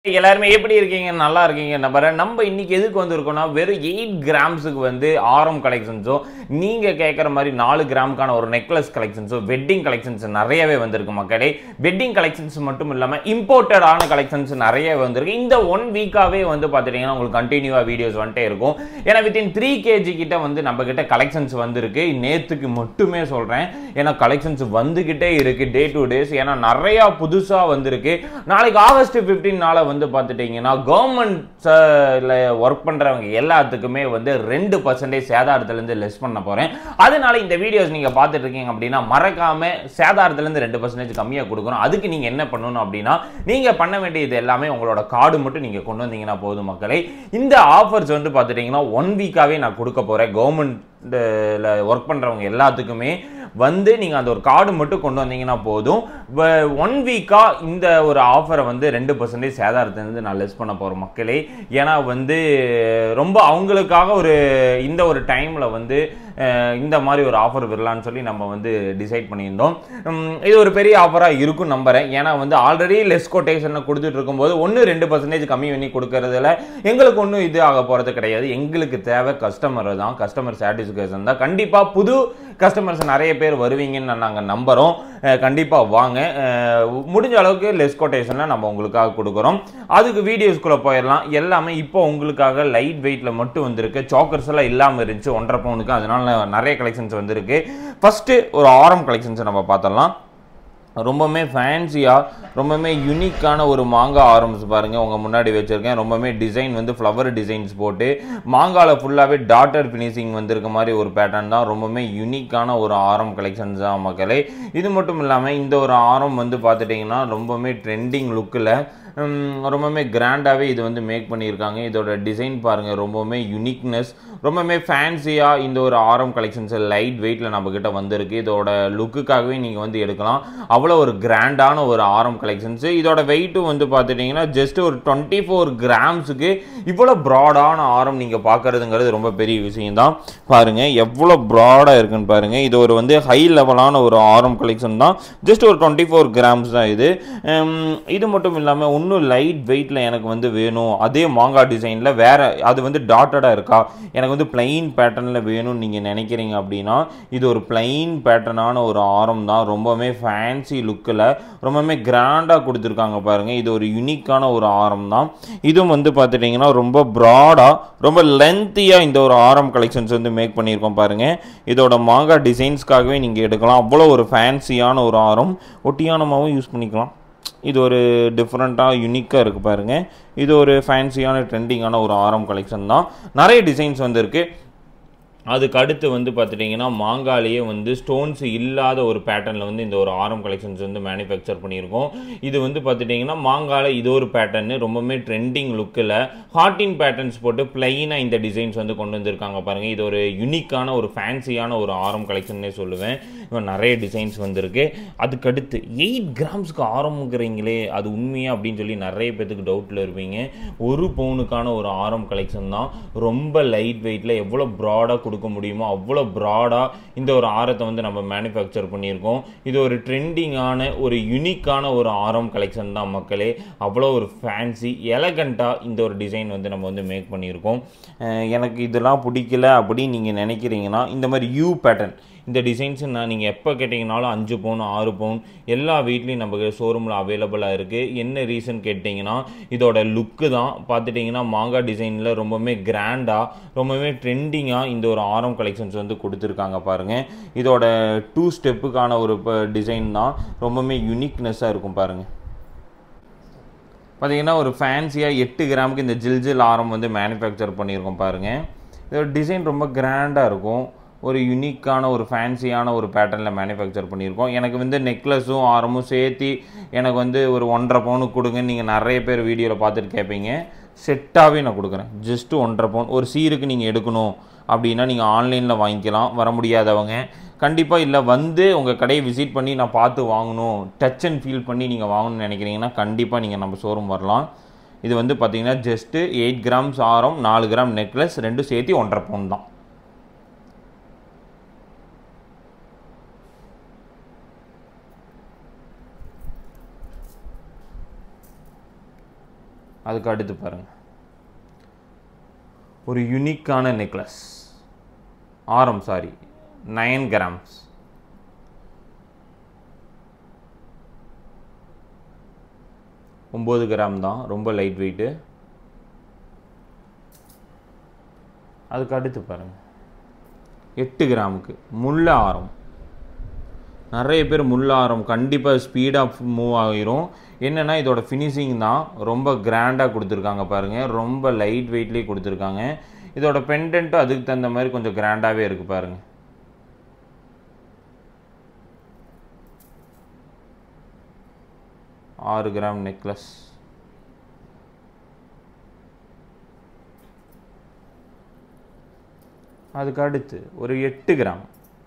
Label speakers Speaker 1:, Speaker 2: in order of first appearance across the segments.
Speaker 1: எல்லாருமே எப்படி இருக்கீங்க நல்லா இருக்கீங்க நம்புறேன் நம்ம இன்னைக்கு எதுக்கு வந்திருக்கோம்னா வெறும் எயிட் கிராம்ஸுக்கு வந்து ஆரம் கலெக்ஷன்ஸும் நீங்க கேட்குற மாதிரி நாலு கிராமுக்கான ஒரு நெக்லஸ் கலெக்ஷன்ஸும் வெட்டிங் கலெக்ஷன்ஸ் நிறையவே வந்திருக்கு மக்களே வெட்டிங் கலெக்ஷன்ஸ் மட்டும் இல்லாம இம்போர்ட்டடான கலெக்ஷன்ஸ் நிறைய வந்திருக்கு இந்த ஒன் வீக்காவே வந்து பார்த்துட்டீங்கன்னா உங்களுக்கு கண்டினியூவா வீடியோஸ் வந்துட்டே இருக்கும் ஏன்னா வித்தின் த்ரீ கேஜி கிட்ட வந்து நம்ம கிட்ட கலெக்ஷன்ஸ் வந்திருக்கு நேத்துக்கு மட்டுமே சொல்றேன் ஏன்னா கலெக்ஷன்ஸ் வந்துகிட்டே இருக்கு டே டு டேஸ் ஏன்னா நிறைய புதுசா வந்திருக்கு நாளைக்கு ஆகஸ்ட் 15 நாள வந்து பார்த்துட்டீங்கன்னா கவர்மெண்ட்ல ஒர்க் பண்றவங்க எல்லாத்துக்குமே வந்து ரெண்டு பர்சன்டேஜ் சேதாரத்துலேருந்து லெஸ் பண்ண போறேன் அதனால இந்த வீடியோஸ் நீங்க பார்த்துட்டு இருக்கீங்க அப்படின்னா மறக்காம சேதாரத்துலேருந்து ரெண்டு பர்சன்டேஜ் கம்மியாக கொடுக்கணும் அதுக்கு நீங்க என்ன பண்ணணும் அப்படின்னா நீங்க பண்ண வேண்டியது எல்லாமே உங்களோட கார்டு மட்டும் நீங்க கொண்டு வந்தீங்கன்னா போதும் மக்களே இந்த ஆஃபர்ஸ் வந்து பார்த்துட்டீங்கன்னா ஒன் வீக்காவே நான் கொடுக்க போறேன் கவர்மெண்ட்ல ஒர்க் பண்றவங்க எல்லாத்துக்குமே வந்து நீங்கள் அந்த ஒரு கார்டு மட்டும் கொண்டு வந்தீங்கன்னா போதும் ஒன் வீக்காக இந்த ஒரு ஆஃபரை வந்து ரெண்டு பர்சன்டேஜ் சேதாரத்துலேருந்து நான் லெஸ் பண்ண போகிறேன் மக்களே ஏன்னா வந்து ரொம்ப அவங்களுக்காக ஒரு இந்த ஒரு டைமில் வந்து அஹ், இந்த மாதிரி ஒரு ஆஃபர் விடலான்னு சொல்லி நம்ம வந்து டிசைட் பண்ணியிருந்தோம் உம், இது ஒரு பெரிய ஆஃபராக இருக்கும் நம்புறேன் ஏன்னா வந்து ஆல்ரெடி லெஸ் கொட்டேஷனை கொடுத்துட்டு இருக்கும்போது ஒன்று ரெண்டு பர்சன்டேஜ் கம்மி பண்ணி கொடுக்கறதுல எங்களுக்கு ஒன்றும் இது ஆக போகிறது கிடையாது எங்களுக்கு தேவை கஸ்டமர் தான் கஸ்டமர் சாட்டிஸ்ஃபேக்ஷன் தான் கண்டிப்பாக புது கஸ்டமர்ஸ் நிறைய பேர் வருவீங்கன்னு நாங்கள் நம்புகிறோம் கண்டிப்பாக வாங்க அஹ், முடிஞ்ச அளவுக்கு லெஸ் கொட்டேஷனில் நம்ம உங்களுக்காக கொடுக்குறோம் அதுக்கு வீடியோஸ்குள்ளே போயிடலாம் எல்லாமே இப்போ உங்களுக்காக லைட் வெயிட்டில் மட்டும் வந்திருக்கு சாக்கர்ஸ் எல்லாம் இல்லாமல் இருந்துச்சு ஒன்றரை பவுனுக்கு அதனால நிறைய கலெக்ஷன்ஸ் வந்திருக்கு ஃபஸ்ட்டு ஒரு ஆரம் கலெக்ஷன்ஸை நம்ம பார்த்தலாம் ரொம்பவுமே ஃபேன்சியாக ரொம்பவுமே யூனிக்கான ஒரு மாங்காய் ஆரம்ஸ் பாருங்கள் உங்கள் முன்னாடி வச்சுருக்கேன் ரொம்பவுமே டிசைன் வந்து ஃப்ளவர் டிசைன்ஸ் போட்டு மாங்காவில் ஃபுல்லாகவே டாட்டர் ஃபினிஷிங் வந்திருக்க மாதிரி ஒரு பேட்டர்ன் தான் ரொம்பவுமே யூனிக்கான ஒரு ஆரம் கலெக்ஷன்ஸ் தான் மக்களே இது மட்டும் இல்லாமல் இந்த ஒரு ஆரம் வந்து பார்த்துட்டிங்கன்னா ரொம்பவுமே ட்ரெண்டிங் லுக்கில் ரொம்பவுமே கிராண்டாகவே இது வந்து மேக் பண்ணியிருக்காங்க இதோட டிசைன் பாருங்கள் ரொம்பவுமே யூனிக்னஸ் ரொம்பவுமே ஃபேன்சியாக இந்த ஒரு ஆரம் கலெக்ஷன்ஸ் லைட் வெயிட்டில் நம்மக்கிட்ட வந்திருக்கு இதோட லுக்குக்காகவே நீங்கள் வந்து எடுக்கலாம் அவ்வளோ ஒரு கிராண்டான ஒரு ஆரம் கலெக்ஷன்ஸு இதோட வெயிட்டும் வந்து பார்த்துட்டிங்கன்னா ஜஸ்ட் ஒரு டுவெண்ட்டி ஃபோர் கிராம்ஸுக்கு இவ்வளோ ப்ராடான ஆரம் நீங்கள் பார்க்குறதுங்கிறது ரொம்ப பெரிய விஷயம் தான் பாருங்கள் எவ்வளோ ப்ராடாக இருக்குன்னு பாருங்கள் இது ஒரு வந்து ஹை லெவலான ஒரு ஆரம் கலெக்ஷன் தான் ஜஸ்ட் ஒரு டுவெண்ட்டி ஃபோர் கிராம்ஸ் தான் இது உம், இது மட்டும் இல்லாமல் இன்னும் லைட் வெயிட்டில் எனக்கு வந்து வேணும் அதே மாங்காய் டிசைனில் வேறு அது வந்து டாட்டடாக இருக்கா எனக்கு வந்து பிளைன் பேட்டர்னில் வேணும்னு நீங்கள் நினைக்கிறீங்க அப்படின்னா இது ஒரு பிளைன் பேட்டர்னான ஒரு ஆரம் தான் ரொம்பவுமே ஃபேன்சி லுக்கில் ரொம்பவுமே கிராண்டாக கொடுத்துருக்காங்க பாருங்கள் இது ஒரு யூனிக்கான ஒரு ஆரம் தான் இதுவும் வந்து பார்த்துட்டிங்கன்னா ரொம்ப ப்ராடாக ரொம்ப லென்த்தியாக இந்த ஒரு ஆரம் கலெக்ஷன்ஸ் வந்து மேக் பண்ணியிருக்கோம் பாருங்கள் இதோட மாங்காய் டிசைன்ஸ்க்காகவே நீங்கள் எடுக்கலாம் அவ்வளோ ஒரு ஃபேன்சியான ஒரு ஆரம் ஒட்டியானமாகவும் யூஸ் பண்ணிக்கலாம் இது ஒரு டிஃப்ரெண்ட்டாக யூனிக்காக இருக்குது பாருங்கள் இது ஒரு ஃபேன்சியான ட்ரெண்டிங்கான ஒரு ஆரம் கலெக்ஷன் தான் நிறைய டிசைன்ஸ் வந்திருக்கு அதுக்கு அடுத்து வந்து பார்த்துட்டிங்கன்னா மாங்காலேயே வந்து ஸ்டோன்ஸ் இல்லாத ஒரு பேட்டர்னில் வந்து இந்த ஒரு ஆரம் கலெக்ஷன்ஸ் வந்து மேனுஃபேக்சர் பண்ணியிருக்கோம் இது வந்து பார்த்துட்டிங்கன்னா மாங்கால இது ஒரு பேட்டர்னு ரொம்பவுமே ட்ரெண்டிங் லுக்கில் ஹார்டின் பேட்டர்ன்ஸ் போட்டு பிளைனாக இந்த டிசைன்ஸ் வந்து கொண்டு வந்திருக்காங்க பாருங்கள் இது ஒரு யூனிக்கான ஒரு ஃபேன்சியான ஒரு ஆரம் கலெக்ஷன்னே சொல்லுவேன் இவன் நிறைய டிசைன்ஸ் வந்திருக்கு அதுக்கடுத்து எயிட் கிராம்ஸ்க்கு ஆரம்பங்கிறீங்களே அது உண்மையா அப்படின்னு சொல்லி நிறைய பேத்துக்கு டவுட்டில் இருப்பீங்க ஒரு பவுனுக்கான ஒரு ஆரம் கலெக்ஷன் தான் ரொம்ப லைட் வெயிட்டில் எவ்வளோ ப்ராடாக கொடுக்க முடியுமோ அவ்வளோ ப்ராடாக இந்த ஒரு ஆரத்தை வந்து நம்ம மேனுஃபேக்சர் பண்ணியிருக்கோம் இது ஒரு ட்ரெண்டிங்கான ஒரு யூனிக்கான ஒரு ஆரம் கலெக்ஷன் தான் மக்களே அவ்வளோ ஒரு ஃபேன்சி எலகண்ட்டாக இந்த ஒரு டிசைன் வந்து நம்ம வந்து மேக் பண்ணியிருக்கோம் அஹ் எனக்கு இதெல்லாம் பிடிக்கல அப்படின்னு நீங்கள் நினைக்கிறீங்கன்னா இந்த மாதிரி யூ பேட்டர்ன் இந்த டிசைன்ஸ் நான் நீங்கள் எப்போ கேட்டிங்கனாலும் அஞ்சு பவுன் ஆறு பவுன் எல்லா வீட்லேயும் நம்ம ஷோரூமில் அவைலபிளாக இருக்குது என்ன ரீசன் கேட்டிங்கன்னா இதோட லுக்கு தான் பார்த்துட்டிங்கன்னா மாங்காய் டிசைனில் ரொம்பவுமே கிராண்டாக ரொம்பவுமே ட்ரெண்டிங்காக இந்த ஒரு ஆரம் கலெக்ஷன்ஸ் வந்து கொடுத்துருக்காங்க பாருங்கள் இதோட டூ ஸ்டெப்புக்கான ஒரு டிசைன் தான் ரொம்பவுமே யூனிக்னஸ்ஸாக இருக்கும் பாருங்கள் பார்த்தீங்கன்னா ஒரு ஃபேன்சியாக எட்டு கிராமுக்கு இந்த ஜில் ஜில் ஆரம் வந்து மேனுஃபேக்சர் பண்ணியிருக்கோம் பாருங்கள் இதோட டிசைன் ரொம்ப கிராண்டாக இருக்கும் ஒரு யூனிக்கான ஒரு ஃபேன்சியான ஒரு பேட்டர்னில் மேனுஃபேக்சர் பண்ணியிருக்கோம் எனக்கு வந்து நெக்லஸும் ஆரமும் சேர்த்து எனக்கு வந்து ஒரு ஒன்றரை பவுனுக்கு கொடுங்கன்னு நீங்கள் நிறைய பேர் வீடியோவில் பார்த்துட்டு கேட்பீங்க செட்டாகவே நான் கொடுக்குறேன் ஜஸ்ட்டு ஒன்றரை பவுன் ஒரு சீருக்கு நீங்கள் எடுக்கணும் அப்படின்னா நீங்கள் ஆன்லைனில் வாங்கிக்கலாம் வர முடியாதவங்க கண்டிப்பாக இல்லை வந்து உங்கள் கடையை விசிட் பண்ணி நான் பார்த்து வாங்கணும் டச் அண்ட் ஃபீல் பண்ணி நீங்கள் வாங்கணும்னு நினைக்கிறீங்கன்னா கண்டிப்பாக நீங்கள் நம்ம ஷோரூம் வரலாம் இது வந்து பார்த்தீங்கன்னா ஜஸ்ட்டு எயிட் கிராம்ஸ் ஆரம் நாலு கிராம் நெக்லஸ் ரெண்டும் சேர்த்து ஒன்றரை பவுன் தான் அதுக்கு அடுத்து பாருங்க ஒரு யுனிக்கான நெக்லஸ் ஆரம் சாரி நைன் கிராம்ஸ் ஒம்பது கிராம் தான் ரொம்ப லைட் வெயிட்டு அதுக்கு அடுத்து பாருங்க எட்டு கிராமுக்கு முள்ள ஆரம் நிறைய பேர் முள்ள ஆரம் கண்டிப்பாக ஸ்பீடாக மூவ் ஆகிரும் என்னென்னா இதோட ஃபினிஷிங் தான் ரொம்ப கிராண்டாக கொடுத்துருக்காங்க பாருங்கள் ரொம்ப லைட் வெயிட்லேயே கொடுத்துருக்காங்க இதோட பெண்டன்ட்டும் அதுக்கு தகுந்த மாதிரி கொஞ்சம் கிராண்டாகவே இருக்குது பாருங்கள் ஆறு கிராம் நெக்லஸ் அதுக்கு அடுத்து ஒரு எட்டு கிராம்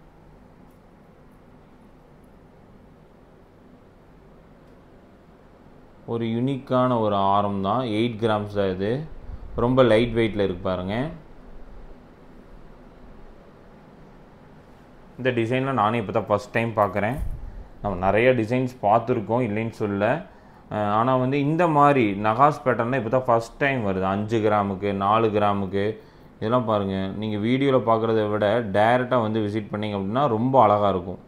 Speaker 1: ஒரு யூனிக்கான ஒரு ஆரம் தான் எயிட் கிராம்ஸ் தான் இது ரொம்ப லைட் வெயிட்டில் இருக்கு பாருங்க இந்த டிசைனில் நானே இப்போ தான் ஃபஸ்ட் டைம் பார்க்குறேன் நம்ம நிறைய டிசைன்ஸ் பார்த்துருக்கோம் இல்லைன்னு சொல்ல ஆனால் வந்து இந்த மாதிரி நகாஸ் பேட்டர்னில் இப்போ தான் ஃபஸ்ட் டைம் வருது அஞ்சு கிராமுக்கு நாலு கிராமுக்கு இதெல்லாம் பாருங்கள் நீங்கள் வீடியோவில் பார்க்குறத விட டைரெக்டாக வந்து விசிட் பண்ணிங்க அப்படின்னா ரொம்ப அழகாக இருக்கும்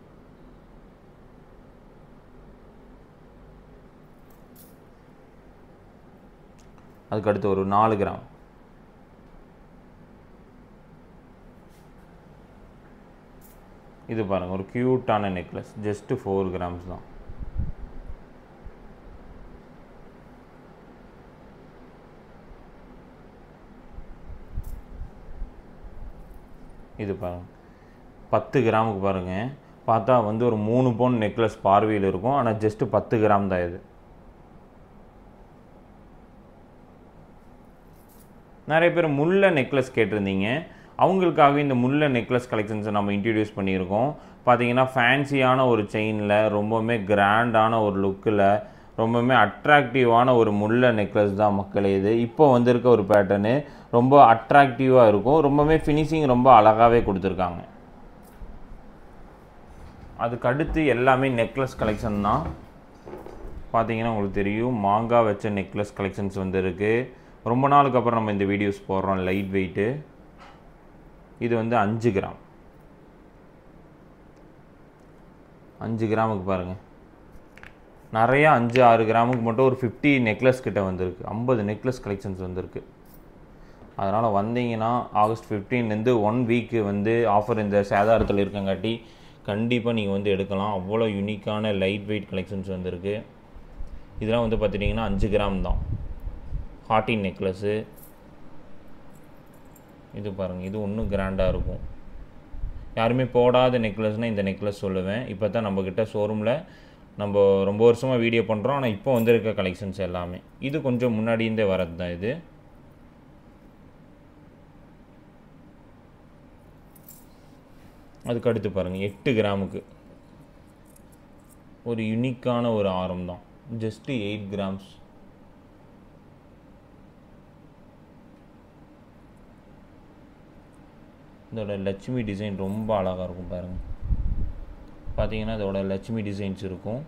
Speaker 1: அதுக்கு அடுத்து ஒரு நாலு கிராம் இது பாருங்கள் ஒரு க்யூட்டான நெக்லஸ் ஜஸ்ட்டு ஃபோர் கிராம்ஸ் தான் இது பாருங்கள் பத்து கிராமுக்கு பாருங்கள் பார்த்தா வந்து ஒரு மூணு பவுன் நெக்லஸ் பார்வையில் இருக்கும் ஆனால் ஜஸ்ட்டு பத்து கிராம் தான் இது நிறைய பேர் முல்லை நெக்லஸ் கேட்டிருந்தீங்க அவங்களுக்காக இந்த முல்லை நெக்லஸ் கலெக்ஷன்ஸை நம்ம இன்ட்ரடியூஸ் பண்ணியிருக்கோம் பார்த்தீங்கன்னா ஃபேன்சியான ஒரு செயினில் ரொம்பவுமே கிராண்டான ஒரு லுக்கில் ரொம்பவுமே அட்ராக்டிவான ஒரு முல்லை நெக்லஸ் தான் மக்களே இது இப்போ வந்திருக்க ஒரு பேட்டர்னு ரொம்ப அட்ராக்டிவாக இருக்கும் ரொம்பவுமே ஃபினிஷிங் ரொம்ப அழகாகவே கொடுத்துருக்காங்க அதுக்கு அடுத்து எல்லாமே நெக்லஸ் கலெக்ஷன் தான் பார்த்தீங்கன்னா உங்களுக்கு தெரியும் மாங்காய் வச்ச நெக்லஸ் கலெக்ஷன்ஸ் வந்து இருக்குது ரொம்ப நாளுக்கு அப்புறம் நம்ம இந்த வீடியோஸ் போடுறோம் லைட் வெயிட்டு இது வந்து அஞ்சு கிராம் அஞ்சு கிராமுக்கு பாருங்கள் நிறையா அஞ்சு ஆறு கிராமுக்கு மட்டும் ஒரு ஃபிஃப்டி நெக்லஸ் கிட்ட வந்திருக்கு ஐம்பது நெக்லஸ் கலெக்ஷன்ஸ் வந்திருக்கு அதனால் வந்தீங்கன்னா ஆகஸ்ட் ஃபிஃப்டீன்லேருந்து ஒன் வீக்கு வந்து ஆஃபர் இந்த சேதாரத்தில் இருக்கங்காட்டி கண்டிப்பாக நீங்கள் வந்து எடுக்கலாம் அவ்வளோ யூனிக்கான லைட் வெயிட் கலெக்ஷன்ஸ் வந்திருக்கு இதெல்லாம் வந்து பார்த்துட்டிங்கன்னா அஞ்சு கிராம் தான் ஹார்டின் நெக்லஸ்ஸு இது பாருங்கள் இது இன்னும் கிராண்டாக இருக்கும் யாருமே போடாத நெக்லஸ்னால் இந்த நெக்லஸ் சொல்லுவேன் இப்போ தான் நம்மக்கிட்ட ஷோரூமில் நம்ம ரொம்ப வருஷமாக வீடியோ பண்ணுறோம் ஆனால் இப்போ வந்திருக்க கலெக்ஷன்ஸ் எல்லாமே இது கொஞ்சம் முன்னாடியிருந்தே வரது தான் இது அதுக்கு அடுத்து பாருங்கள் எட்டு கிராமுக்கு ஒரு யுனிக்கான ஒரு ஆரம் தான் ஜஸ்ட்டு எயிட் கிராம்ஸ் இதோட லட்சுமி டிசைன் ரொம்ப அழகாக இருக்கும் பாருங்கள் பார்த்தீங்கன்னா இதோட லட்சுமி டிசைன்ஸ் இருக்கும்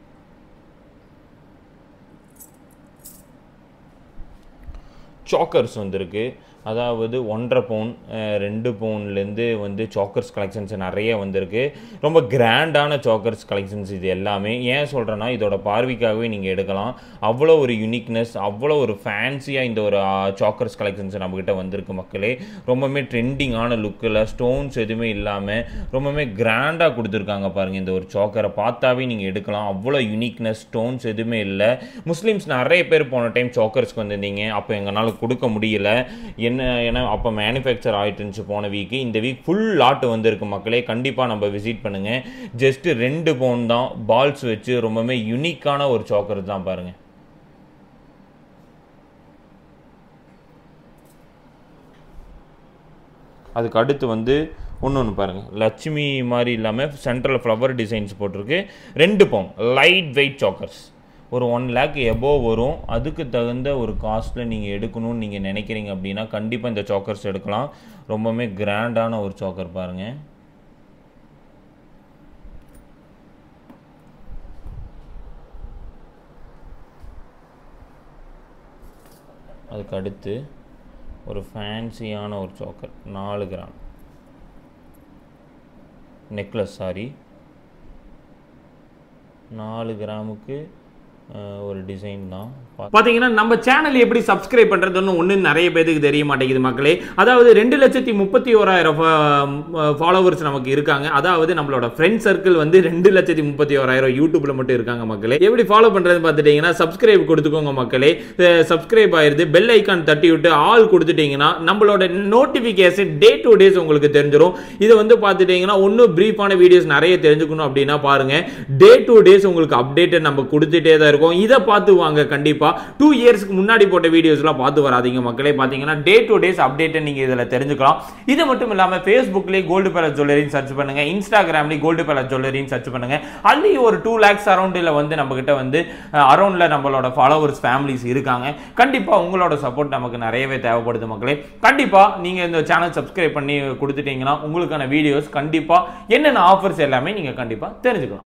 Speaker 1: சாக்கர்ஸ் வந்திருக்கு அதாவது ஒன்றரை பவுன் ரெண்டு பவுன்லேருந்து வந்து சாக்கர்ஸ் கலெக்ஷன்ஸ் நிறைய வந்திருக்கு ரொம்ப கிராண்டான சாக்கர்ஸ் கலெக்ஷன்ஸ் இது எல்லாமே ஏன் சொல்கிறேன்னா இதோட பார்வைக்காகவே நீங்கள் எடுக்கலாம் அவ்வளோ ஒரு யூனிக்னஸ் அவ்வளோ ஒரு ஃபேன்சியாக இந்த ஒரு சாக்கர்ஸ் கலெக்ஷன்ஸ் நம்மக்கிட்ட வந்திருக்கு மக்களே ரொம்பவுமே ட்ரெண்டிங்கான லுக்கில் ஸ்டோன்ஸ் எதுவுமே இல்லாமல் ரொம்பவுமே கிராண்டாக கொடுத்துருக்காங்க பாருங்கள் இந்த ஒரு சாக்கரை பார்த்தாவே நீங்கள் எடுக்கலாம் அவ்வளோ யூனிக்னஸ் ஸ்டோன்ஸ் எதுவுமே இல்லை முஸ்லீம்ஸ் நிறைய பேர் போன டைம் சாக்கர்ஸ்க்கு வந்திருந்தீங்க அப்போ எங்களால் கொடுக்க முடியல என்ன ஏன்னா அப்போ மேனுஃபேக்சர் ஆகிட்டு இருந்துச்சு போன வீக்கு இந்த வீக் ஃபுல் லாட் வந்திருக்கு மக்களே கண்டிப்பாக நம்ம விசிட் பண்ணுங்கள் ஜஸ்ட்டு ரெண்டு பவுன் தான் பால்ஸ் வச்சு ரொம்பவுமே யூனிக்கான ஒரு சாக்கர் தான் பாருங்கள் அதுக்கு அடுத்து வந்து ஒன்று ஒன்று பாருங்கள் லட்சுமி மாதிரி இல்லாமல் சென்ட்ரல் ஃப்ளவர் டிசைன்ஸ் போட்டிருக்கு ரெண்டு பவுன் லைட் வெயிட் சாக்கர்ஸ் ஒரு ஒன் லேக் எபோவ் வரும் அதுக்கு தகுந்த ஒரு காஸ்ட்டில் நீங்கள் எடுக்கணும்னு நீங்கள் நினைக்கிறீங்க அப்படின்னா கண்டிப்பாக இந்த சாக்கர்ஸ் எடுக்கலாம் ரொம்பவுமே கிராண்டான ஒரு சாக்கர் பாருங்கள் அதுக்கு அடுத்து ஒரு ஃபேன்சியான ஒரு சோக்கர் நாலு கிராம் நெக்லஸ் சாரி நாலு கிராமுக்கு அஹ், ஒரு டிசைன் தான் பா-
Speaker 2: பார்த்தீங்கன்னா நம்ம சேனல் எப்படி சப்ஸ்கிரைப் பண்ணுறதுன்னு ஒன்று நிறைய பேருக்கு தெரிய மாட்டேங்குது மக்களே அதாவது ரெண்டு லட்சத்தி முப்பத்தி ஓராயிரம் ஃபாலோவர்ஸ் நமக்கு இருக்காங்க அதாவது நம்மளோட ஃப்ரெண்ட் சர்க்கிள் வந்து ரெண்டு லட்சத்தி முப்பத்தி ஓராயிரம் யூடியூப்ல மட்டும் இருக்காங்க மக்களே எப்படி ஃபாலோ பண்ணுறது பார்த்துட்டீங்கன்னா சப்ஸ்கிரைப் கொடுத்துக்கோங்க மக்களே சப்ஸ்கிரைப் ஆயிருது பெல் ஐக்கான் தட்டி விட்டு ஆல் கொடுத்துட்டீங்கன்னா நம்மளோட நோட்டிஃபிகேஷன் டே டு டேஸ் உங்களுக்கு தெரிஞ்சிடும் இதை வந்து பார்த்துட்டீங்கன்னா ஒன்றும் ப்ரீஃபான வீடியோஸ் நிறைய தெரிஞ்சுக்கணும் அப்படின்னா பாருங்க டே டு டேஸ் உங்களுக்கு அப்டேட்டட் நம்ம கொடுத்துட்டே தான் இருக்கோம் இதை பார்த்து வாங்க கண்டிப்பா டூ இயர்ஸ்க்கு முன்னாடி போட்ட வீடியோஸ்லாம் பார்த்து வராதீங்க மக்களே பார்த்தீங்கன்னா டே டு டேஸ் அப்டேட்டை நீங்க இதில் தெரிஞ்சுக்கலாம் இது மட்டும் இல்லாமல் ஃபேஸ்புக்லேயே கோல்டு பேலஸ் ஜுவல்லரின்னு சர்ச் பண்ணுங்க இன்ஸ்டாகிராம்லேயும் கோல்டு பேலஸ் ஜுவல்லரின்னு சர்ச் பண்ணுங்க அதுலேயும் ஒரு டூ லேக்ஸ் அரௌண்டில் வந்து நம்ம கிட்ட வந்து அரௌண்டில் நம்மளோட ஃபாலோவர்ஸ் ஃபேமிலிஸ் இருக்காங்க கண்டிப்பா உங்களோட சப்போர்ட் நமக்கு நிறையவே தேவைப்படுது மக்களே கண்டிப்பா நீங்க இந்த சேனல் சப்ஸ்கிரைப் பண்ணி கொடுத்துட்டீங்கன்னா உங்களுக்கான வீடியோஸ் கண்டிப்பா என்னென்ன ஆஃபர்ஸ் எல்லாமே நீங்க கண்டிப்பா தெரிஞ்சுக்கலாம்